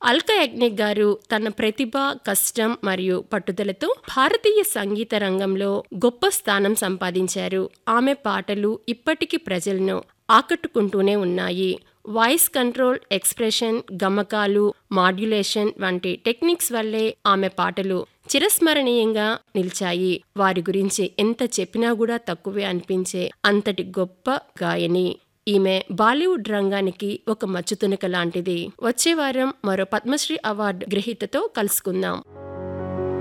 అల్కా యాగ్నిక్ గారు తన ప్రతిభ కష్టం మరియు పట్టుదలతో భారతీయ సంగీత రంగంలో గొప్ప స్థానం సంపాదించారు ఆమె పాటలు ఇప్పటికీ ప్రజలను ఆకట్టుకుంటూనే ఉన్నాయి వాయిస్ కంట్రోల్ ఎక్స్ప్రెషన్ గమకాలు మాడ్యులేషన్ వంటి టెక్నిక్స్ వల్లే ఆమె పాటలు చిరస్మరణీయంగా నిలిచాయి వారి గురించి ఎంత చెప్పినా కూడా తక్కువే అనిపించే అంతటి గొప్ప గాయని ఈమె బాలీవుడ్ రంగానికి ఒక మచ్చుతునక లాంటిది వచ్చే వారం మరో పద్మశ్రీ అవార్డు గ్రహీతతో కలుసుకుందాం